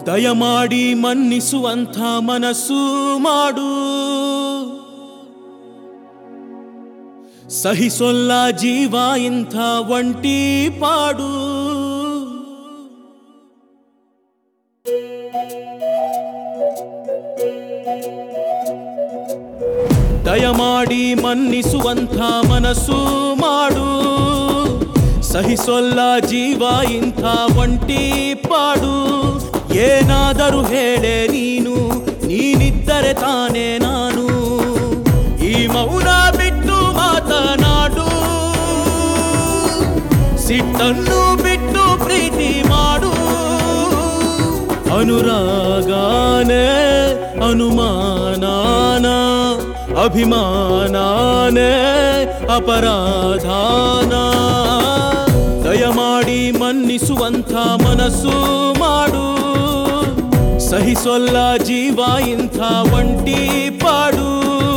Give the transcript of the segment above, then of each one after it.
ದಯಮಾಡಿ ಮನ್ನಿಸುವಂಥ ಮನಸ್ಸು ಮಾಡು ಸಹಿಸೊಲ್ಲ ಜೀವ ಇಂಥ ಒಂಟಿ ಪಾಡು ದಯಮಾಡಿ ಮನ್ನಿಸುವಂಥ ಮನಸ್ಸು ಮಾಡು ಸಹಿಸೊಲ್ಲ ಜೀವ ಇಂಥ ಒಂಟಿ ಪಾಡು ಏನಾದರೂ ಹೇಳೆ ನೀನು ನೀನಿದ್ದರೆ ತಾನೇ ನಾನು ಈ ಮೌನ ಬಿಟ್ಟು ಮಾತನಾಡು ಸಿಟ್ಟನ್ನು ಬಿಟ್ಟು ಪ್ರೀತಿ ಮಾಡು ಅನುರಾಗಾನೆ ಅನುಮಾನಾನ ಅಭಿಮಾನಾನೆ ಅಪರಾಧಾನ ದಯಮಾಡಿ ಮನ್ನಿಸುವಂಥ ಮನಸ್ಸು ಮಾಡು ಸಹಿಸೊಲ್ಲ ಜೀವ ಇಂಥ ಒಂಟಿ ಪಾಡು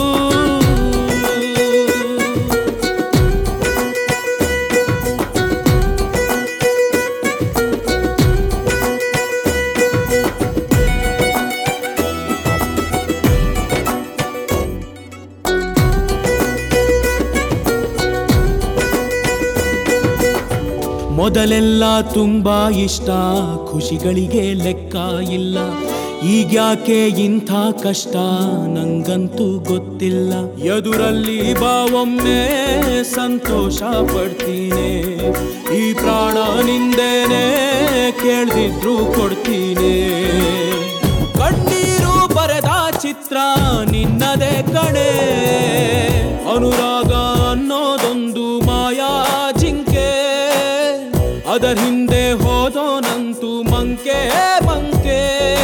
ಮೊದಲೆಲ್ಲ ತುಂಬಾ ಇಷ್ಟ ಖುಷಿಗಳಿಗೆ ಲೆಕ್ಕ ಇಲ್ಲ ಈಗ್ಯಾಕೆ ಇಂಥ ಕಷ್ಟ ನಂಗಂತೂ ಗೊತ್ತಿಲ್ಲ ಎದುರಲ್ಲಿ ಬಾವೊಮ್ಮೆ ಸಂತೋಷ ಪಡ್ತೀನಿ ಈ ಪ್ರಾಣ ನಿಂದೇನೆ ಕೇಳ್ದಿದ್ರು ಕೊಡ್ತೀನಿ ಕಣ್ಣೀರು ಬರೆದ ಚಿತ್ರ ನಿನ್ನದೇ ಕಣೆ ಅನುರಾಗ ಅನ್ನೋದೊಂದು ಮಾಯಾ ಜಿಂಕೆ ಅದರ ಹಿಂದೆ ಹೋದೋನಂತೂ ಮಂಕೆ ಮಂಕೆ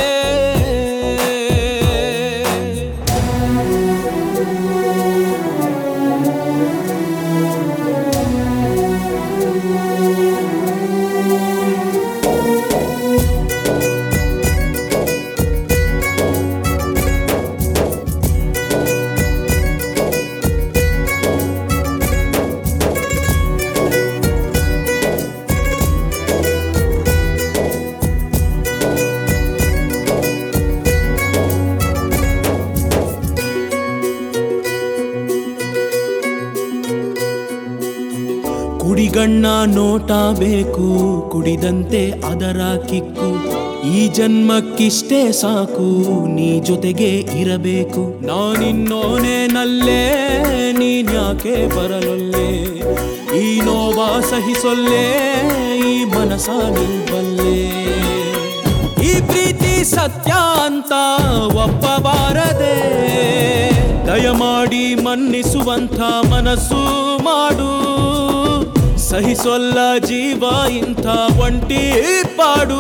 ಕುಡಿಗಣ್ಣ ನೋಟ ಬೇಕು ಕುಡಿದಂತೆ ಅದರ ಕಿಕ್ಕು ಈ ಜನ್ಮಕ್ಕಿಷ್ಟೇ ಸಾಕು ನೀ ಜೊತೆಗೆ ಇರಬೇಕು ನಾನಿನ್ನೋನೆ ನಲ್ಲೇ ನೀನ್ಯಾಕೆ ಬರಲೊಲ್ಲೆ ಈ ನೋವ ಸಹಿಸೊಲ್ಲೆ ಈ ಮನಸ ನಿಲ್ಬಲ್ಲೆ ಈ ಪ್ರೀತಿ ಸತ್ಯ ಅಂತ ಒಪ್ಪಬಾರದೆ ದಯಮಾಡಿ ಮನ್ನಿಸುವಂಥ ಮನಸ್ಸು ಮಾಡು ಸಹಿಸೊಲ್ಲ ಜೀವ ಇಂಥ ಒಂಟಿ ಪಾಡು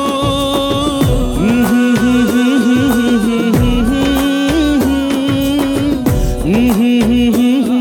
ಹ್ಮ್ ಹ್ಮ್ ಹ್ಮ್ ಹ್ಮ್ ಹ್ಮ್ ಹ್ಮ್ ಹ್ಮ್ ಹ್ಮ್ ಹ್ಮ್ ಹ್ಮ್